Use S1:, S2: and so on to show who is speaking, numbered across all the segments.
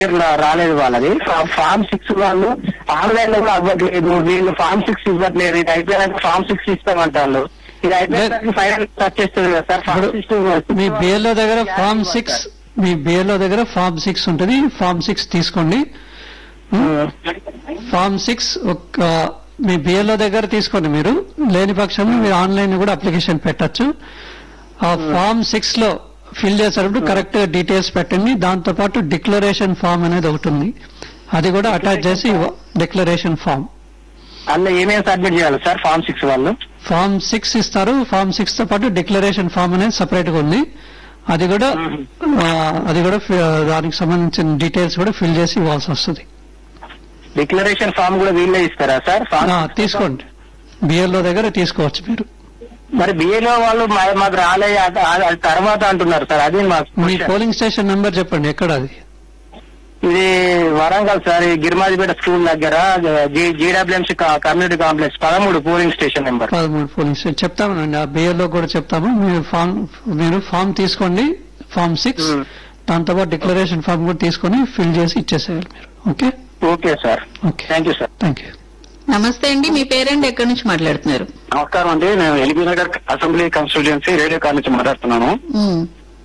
S1: రా- రాలేదు వాళ్ళది ఫా- ఫామ్ సిక్స్ వాళ్ళు ఆన్లైన్ లో కూడా అవ్వట్లేదు వీళ్ళు ఫామ్ సిక్స్ ఇవ్వట్లేదు ఇది అయిపోయాక ఫామ్ సిక్స్ ఇస్తామంటారు ఇది అయిపోయాక ఫైనల్ టచ్ చేస్తుంది కదా సార్ ఫామ్
S2: ఇప్పుడు
S1: సిక్స్
S2: మీ బిఎల్ఓ దగ్గర ఫామ్ సిక్స్ మీ బిఎల్ఓ దగ్గర ఫామ్ సిక్స్ ఉంటుంది ఫామ్ సిక్స్ తీసుకోండి ఫామ్ సిక్స్ ఒక మీ బిఎల్ఓ దగ్గర తీసుకోండి మీరు లేని పక్షంలో మీరు ఆన్లైన్ కూడా అప్లికేషన్ పెట్టచ్చు ఆ ఫామ్ సిక్స్ లో ఫిల్ చేసేటప్పుడు కరెక్ట్ గా డీటెయిల్స్ పెట్టండి దాంతో పాటు డిక్లరేషన్ ఫామ్ అనేది ఒకటి ఉంది అది కూడా అటాచ్ చేసి డిక్లరేషన్ ఫామ్
S1: అందులో ఏమేమి సబ్మిట్ చేయాలి సార్ ఫామ్ సిక్స్ వాళ్ళు
S2: ఫామ్ సిక్స్ ఇస్తారు ఫామ్ సిక్స్ తో పాటు డిక్లరేషన్ ఫామ్ అనేది సపరేట్ గా ఉంది అది కూడా ఆ, అది కూడా ఫి- దానికి సంబంధించిన డీటెయిల్స్ కూడా ఫిల్ చేసి ఇవ్వాల్సి వస్తుంది
S1: డిక్లరేషన్ ఫామ్ కూడా వీళ్ళే ఇస్తారా సార్ ఫామ్
S2: ఆ, తీసుకోండి బిఎల్ఓ దగ్గర తీసుకోవచ్చు మీరు
S1: మరి బిఏలో వాళ్ళు మా- మాకు రాలే అది- అది అది తర్వాత అంటున్నారు సార్ అది మాకు
S2: మీ
S1: question.
S2: పోలింగ్ స్టేషన్ నెంబర్ చెప్పండి ఎక్కడ అది
S1: ఇది వరంగల్ సార్ ఈ గిరిమాజిపేట స్కూల్ దగ్గర జీడబ్ల్యూఎంసీ కమ్యూనిటీ కాంప్లెక్స్ పదమూడు పోలింగ్ స్టేషన్ నెంబర్
S2: పదమూడు పోలింగ్ స్టేషన్ చెప్తామండి ఆ బిఎల్ఓ కూడా చెప్తాము మీరు ఫామ్ మీరు ఫామ్ తీసుకోండి ఫామ్ సిక్స్
S1: Hmm.
S2: దాంతో పాటు డిక్లరేషన్ ఫామ్ కూడా తీసుకొని ఫిల్ చేసి ఇచ్చేసేయాలి మీరు okay
S1: okay sir
S2: okay
S1: thank you sir
S2: thank you
S3: నమస్తే అండి మీ పేరెంట్ ఎక్కడి నుంచి మాట్లాడుతున్నారు
S1: నమస్కారం అండి నేను LB Nagar assembly constituency radio call నుంచి మాట్లాడుతున్నాను
S3: ఉమ్,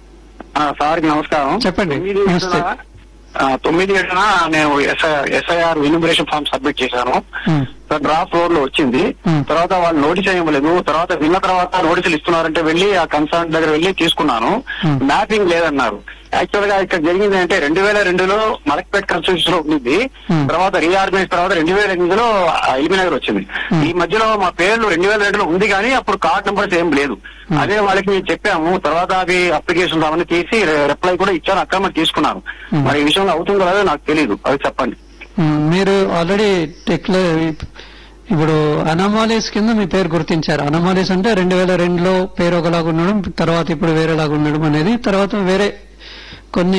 S1: ఆ, సార్కి నమస్కారం
S2: చెప్పండి.
S1: తొమ్మిది
S2: నమస్తే.
S1: ఏడున, ఆ, తొమ్మిది ఏడున నేను ఎస్ఐఆర్ ఇన్యూమరేషన్ ఫామ్ సబ్మిట్ చేశాను
S2: Hmm.
S1: డ్రాఫ్ట్ ఫ్లోర్ లో వచ్చింది
S2: Hmm.
S1: తర్వాత వాళ్ళు నోటీస్ ఇవ్వలేదు తర్వాత విన్న తర్వాత నోటీసులు ఇస్తున్నారంటే వెళ్ళి ఆ కన్సర్న్ దగ్గర వెళ్ళి తీసుకున్నాను
S2: Hmm.
S1: మ్యాపింగ్ లేదన్నారు యాక్చువల్ గా ఇక్కడ జరిగింది అంటే రెండు వేల రెండులో మలక్పేట్ కన్స్టిట్యూషన్ లో ఉంది
S2: Hmm.
S1: తర్వాత రీఆర్గనైజ్ తర్వాత రెండు వేల ఎనిమిదిలో ఎల్బీ నగర్ వచ్చింది
S2: Hmm.
S1: ఈ మధ్యలో మా పేర్లు రెండు వేల రెండులో ఉంది కానీ అప్పుడు కార్డ్ నెంబర్స్ ఏం లేదు
S2: Hmm.
S1: అదే వాళ్ళకి చెప్పాము తర్వాత అవి అప్లికేషన్ అవన్నీ తీసి రిప్లై కూడా ఇచ్చాను అక్కడ తీసుకున్నారు
S2: Hmm.
S1: మరి ఈ విషయంలో అవుతుందో లేదో నాకు తెలియదు అది చెప్పండి
S2: మ్మ్. మీరు ఆల్రెడీ డిక్లేర్ ఇప్పుడు అనామాలీస్ కింద మీ పేరు గుర్తించారు అనామాలీస్ అంటే రెండు వేల రెండులో పేరు ఒకలాగా ఉండడం తర్వాత ఇప్పుడు వేరేలాగా ఉండడం అనేది తర్వాత వేరే కొన్ని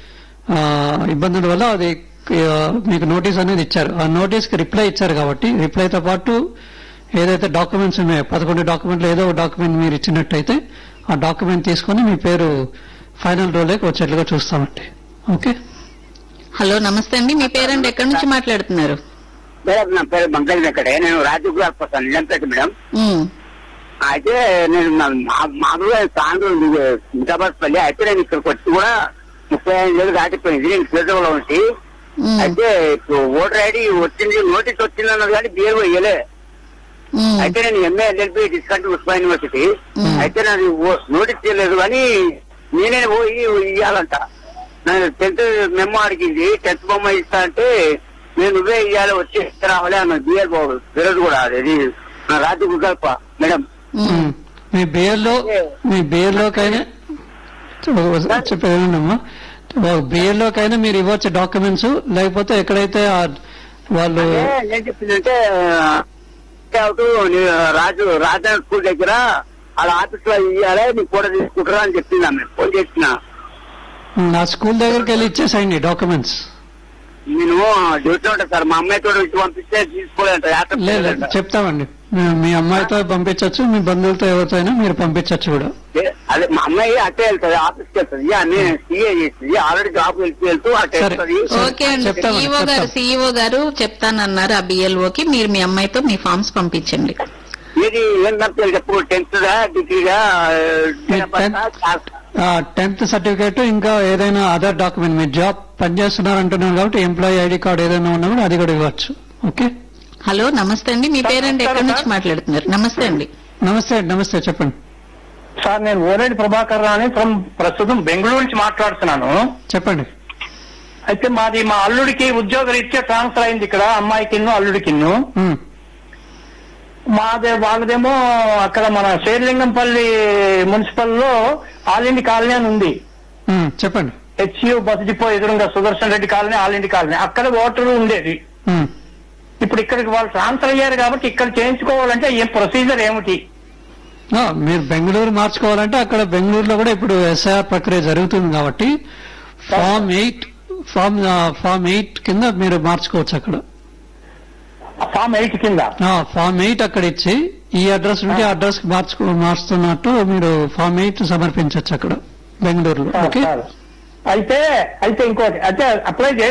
S2: ఆ, ఇబ్బందుల వల్ల అది ఆ, మీకు నోటీస్ అనేది ఇచ్చారు ఆ నోటీస్ కి రిప్లై ఇచ్చారు కాబట్టి రిప్లైతో పాటు ఏదైతే డాక్యుమెంట్స్ ఉన్నాయో పదకొండు డాక్యుమెంట్లు ఏదో ఒక డాక్యుమెంట్ మీరు ఇచ్చినట్టయితే ఆ డాక్యుమెంట్ తీసుకొని మీ పేరు ఫైనల్ రోల్లోకి వచ్చేట్లుగా చూస్తామండి ఓకే
S3: హలో నమస్తే అండి మీ పేరెంట్ ఎక్కడి నుంచి మాట్లాడుతున్నారు
S4: మేడం నా పేరు బంకల్ వెంకటే నేను రాజీవ్ గారు వస్తాను నిజంపేట మేడం
S3: ఉమ్,
S4: అయితే నేను నా- మా- మామూలుగా తాండ్రు నిజాబాద్పల్లి అయితే నేను ఇక్కడికి వచ్చి కూడా ముప్పై ఐదు ఏళ్ళు దాటిపోయింది నేను ఫిల్టర్లో ఉంచి
S3: ఉమ్,
S4: అయితే ఇప్పుడు ఓటర్ ఐడి వచ్చింది నోటీస్ వచ్చింది అన్నది కానీ బిఏ ఇయ్యలే
S3: ఉమ్,
S4: అయితే నేను ఎంఏ ఎల్ఎల్బి డిస్కౌంట్ ఉస్మా యూనివర్సిటీ
S3: మ్మ్.
S4: అయితే నాది ఓ- నోటీస్ చేయలేదు కానీ నేనే పోయి ఇయ్యాలంట నేను టెన్త్ మెమో అడిగింది టెన్త్ బొమ్మ ఇస్తా అంటే నేను నువ్వే ఇయ్యాలి వచ్చి రావాలి అన్న బిఆర్ బాబు విరోధ్ కూడా అది నా రాజు గుగల్ప మేడం
S3: ఉమ్.
S2: మీ బిఏలో మీ బిఏలోకైనా చెప్పేదమ్మా బిఏలోకైనా మీరు ఇవ్వచ్చు డాక్యుమెంట్స్ లేకపోతే ఎక్కడైతే ఆ- వాళ్ళు
S4: అంటే నేను చెప్పిందంటే అవుతూ రాజు రాజా స్కూల్ దగ్గర వాళ్ళ ఆఫీస్ లో ఇయ్యాలి నీకు కూడా తీసుకుంటారా అని చెప్పింది ఆమె ఫోన్ చేసిన
S2: నా స్కూల్ దగ్గరికి వెళ్ళి ఇచ్చేసేయండి డాక్యుమెంట్స్
S4: నేను డ్యూటీలో ఉంటా సార్ మా అమ్మాయి తోడు ఇచ్చి పంపిస్తే తీసుకోలేంట యాత్ర
S2: లేదు
S4: పోలేదంట.
S2: చెప్తామండి మీ- మీ అమ్మాయితో పంపించవచ్చు మీ బంధువులతో ఎవరితో అయినా మీరు పంపించవచ్చు కూడా
S4: లే- అదే మా అమ్మాయి అట్టే వెళ్తుంది ఆఫీస్కి వెళ్తుంది అన్ని సీఏ చేస్తుంది ఆల్రెడీ జాబ్ వెళ్తూ వెళ్తూ అట్టే
S2: సరే.
S4: వెళ్తుంది
S2: సరే.
S3: ఓకే అండి
S2: చెప్తామండి,
S3: సిఇఓ గారు
S2: చెప్తాం.
S3: సిఇఓ గారు చెప్తానన్నారు ఆ బిఎల్ఓకి మీరు మీ అమ్మాయితో మీ ఫామ్స్ పంపించండి
S4: ఇది ఏం తప్పలేదు చెప్పు టెన్త్ దా డిగ్రీగా
S2: మీ tenth- టెన్త్ సర్టిఫికేట్ ఇంకా ఏదైనా అదర్ డాక్యుమెంట్ మీరు జాబ్ పనిచేస్తున్నారు అంటున్నారు కాబట్టి ఎంప్లాయీ ఐడి కార్డ్ ఏదైనా ఉన్నా కూడా అది కూడా ఇవ్వచ్చు ఓకే
S3: హలో నమస్తే అండి మీ పేరెంట్ ఎక్కడి నుంచి మాట్లాడుతున్నారు నమస్తే అండి
S2: నమస్తే అండి నమస్తే చెప్పండి
S1: సార్ నేను ఓరెడ్డి ప్రభాకర్ రావు అని ఫ్రమ్ ప్రస్తుతం బెంగళూరు నుంచి మాట్లాడుతున్నాను
S2: చెప్పండి
S1: అయితే మాది మా అల్లుడికి ఉద్యోగ రీత్యా ట్రాన్స్ఫర్ అయింది ఇక్కడ అమ్మాయికిన్ను అల్లుడికిన్ను
S2: ఉమ్,
S1: మాదే వాళ్ళదేమో అక్కడ మన శేర్లింగంపల్లి మున్సిపల్ లో ఆలిండి కాలనీ అని ఉంది
S2: ఉమ్, చెప్పండి
S1: హెచ్యు బస్ డిపో ఎదురుగా సుదర్శన్ రెడ్డి కాలనీ ఆలిండి కాలనీ అక్కడ ఓటర్ ఉండేది
S2: ఉమ్.
S1: ఇప్పుడు ఇక్కడికి వాళ్ళు ట్రాన్స్ఫర్ అయ్యారు కాబట్టి ఇక్కడ చేయించుకోవాలంటే ఏం ప్రొసీజర్ ఏమిటి
S2: ఆ, మీరు బెంగళూరు మార్చుకోవాలంటే అక్కడ బెంగళూరులో కూడా ఇప్పుడు ఎస్ఐఆర్ ప్రక్రియ జరుగుతుంది కాబట్టి ఫామ్ ఎయిట్ ఫామ్ ఆ, ఫామ్ ఎయిట్ కింద మీరు మార్చుకోవచ్చు అక్కడ
S1: ఫామ్ ఎయిట్ కింద
S2: ఆ, ఫామ్ ఎయిట్ అక్కడ ఇచ్చి ఈ అడ్రస్ నుండి అడ్రస్ కి మార్చుకో మార్చుతున్నట్టు మీరు ఫామ్ ఎయిట్ సమర్పించవచ్చు అక్కడ బెంగళూరులో
S1: సార్,
S2: ఓకే
S1: సార్. అయితే అయితే ఇంకోటి అయితే అప్లై